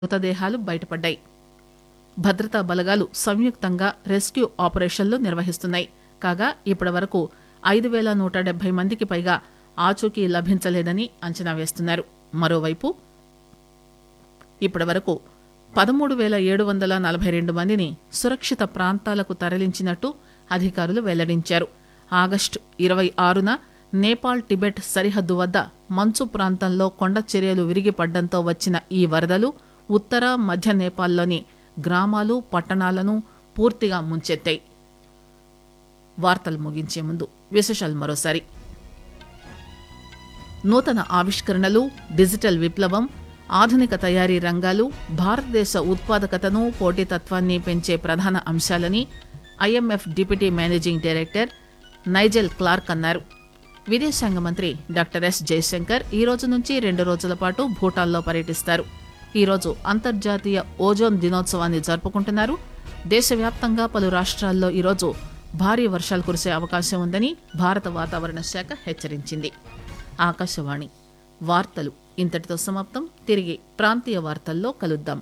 మృతదేహాలు బయటపడ్డాయి భద్రతా బలగాలు సంయుక్తంగా రెస్క్యూ ఆపరేషన్లు నిర్వహిస్తున్నాయి కాగా ఇప్పటి వరకు ఐదు వేల నూట డెబ్బై మందికి పైగా ఆచూకీ లభించలేదని అంచనా వేస్తున్నారు మరోవైపు ఇప్పటి వరకు పదమూడు వేల ఏడు వందల నలభై రెండు మందిని సురక్షిత ప్రాంతాలకు తరలించినట్టు అధికారులు వెల్లడించారు ఆగస్టు ఇరవై ఆరున నేపాల్ టిబెట్ సరిహద్దు వద్ద మంచు ప్రాంతంలో కొండ చర్యలు విరిగిపడ్డంతో వచ్చిన ఈ వరదలు ఉత్తర మధ్య నేపాల్లోని గ్రామాలు పట్టణాలను పూర్తిగా ముంచెత్తాయి వార్తలు ముగించే ముందు విశేషాలు మరోసారి నూతన ఆవిష్కరణలు డిజిటల్ విప్లవం ఆధునిక తయారీ రంగాలు భారతదేశ ఉత్పాదకతను పోటీతత్వాన్ని పెంచే ప్రధాన అంశాలని IMF deputy managing director Nigel Clarke అన్నారు విదేశాంగ మంత్రి డాక్టర్ ఎస్ జయశంకర్ ఈ రోజు నుంచి రెండు రోజుల పాటు భూటాన్లో పర్యటిస్తారు ఈ రోజు అంతర్జాతీయ ఓజోన్ దినోత్సవాన్ని జరుపుకుంటున్నారు దేశవ్యాప్తంగా పలు రాష్ట్రాల్లో ఈరోజు భారీ వర్షాలు కురిసే అవకాశం ఉందని భారత వాతావరణ శాఖ హెచ్చరించింది ఆకాశవాణి వార్తలు ఇంతటితో సమాప్తం తిరిగి ప్రాంతీయ వార్తల్లో కలుద్దాం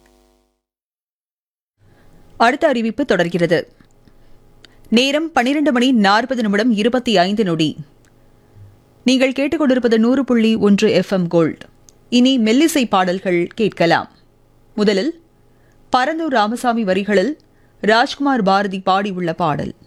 அடுத்த அறிவிப்பு தொடர்கிறது நேரம் பன்னிரண்டு மணி நாற்பது நிமிடம் இருபத்தி ஐந்து நொடி நீங்கள் கேட்டுக்கொண்டிருப்பது நூறு புள்ளி ஒன்று எஃப்எம் கோல்ட் இனி மெல்லிசை பாடல்கள் கேட்கலாம் முதலில் பரந்தூர் ராமசாமி வரிகளில் ராஜ்குமார் பாரதி பாடியுள்ள பாடல்